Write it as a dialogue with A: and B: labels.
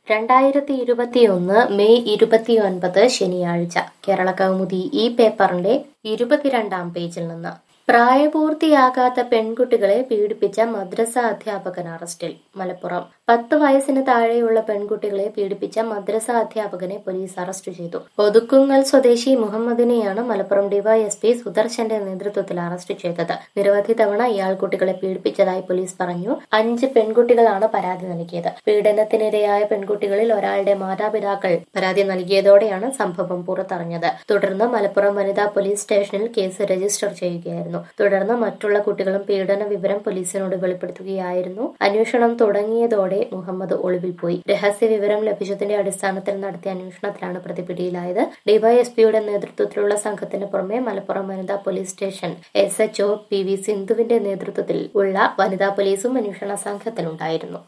A: രണ്ടായിരത്തി ഇരുപത്തിയൊന്ന് മെയ് ഇരുപത്തിയൊൻപത് ശനിയാഴ്ച കേരള കൗമുദി ഈ പേപ്പറിന്റെ ഇരുപത്തിരണ്ടാം പേജിൽ നിന്ന് പ്രായപൂർത്തിയാകാത്ത പെൺകുട്ടികളെ പീഡിപ്പിച്ച മദ്രസ അധ്യാപകൻ അറസ്റ്റിൽ മലപ്പുറം പത്ത് വയസ്സിന് താഴെയുള്ള പെൺകുട്ടികളെ പീഡിപ്പിച്ച മദ്രസ അധ്യാപകനെ പോലീസ് അറസ്റ്റ് ചെയ്തു ഒതുക്കുങ്ങൽ സ്വദേശി മുഹമ്മദിനെയാണ് മലപ്പുറം ഡിവൈഎസ്പി സുദർശന്റെ നേതൃത്വത്തിൽ അറസ്റ്റ് ചെയ്തത് നിരവധി തവണ ഇയാൾ കുട്ടികളെ പീഡിപ്പിച്ചതായി പോലീസ് പറഞ്ഞു അഞ്ച് പെൺകുട്ടികളാണ് പരാതി നൽകിയത് പീഡനത്തിനിരയായ പെൺകുട്ടികളിൽ ഒരാളുടെ മാതാപിതാക്കൾ പരാതി നൽകിയതോടെയാണ് സംഭവം പുറത്തറിഞ്ഞത് തുടർന്ന് മലപ്പുറം വനിതാ പോലീസ് സ്റ്റേഷനിൽ കേസ് രജിസ്റ്റർ ചെയ്യുകയായിരുന്നു തുടർന്ന് മറ്റുള്ള കുട്ടികളും പീഡന വിവരം പോലീസിനോട് വെളിപ്പെടുത്തുകയായിരുന്നു അന്വേഷണം തുടങ്ങിയതോടെ മുഹമ്മദ് ഒളിവിൽ പോയി രഹസ്യ വിവരം ലഭിച്ചതിന്റെ അടിസ്ഥാനത്തിൽ നടത്തിയ അന്വേഷണത്തിലാണ് പ്രതി പിടിയിലായത് ഡിവൈഎസ്പിയുടെ നേതൃത്വത്തിലുള്ള സംഘത്തിന് പുറമെ മലപ്പുറം വനിതാ police station S H O P V സിന്ധുവിന്റെ നേതൃത്വത്തിൽ ഉള്ള വനിതാ പോലീസും അന്വേഷണ സംഘത്തിലുണ്ടായിരുന്നു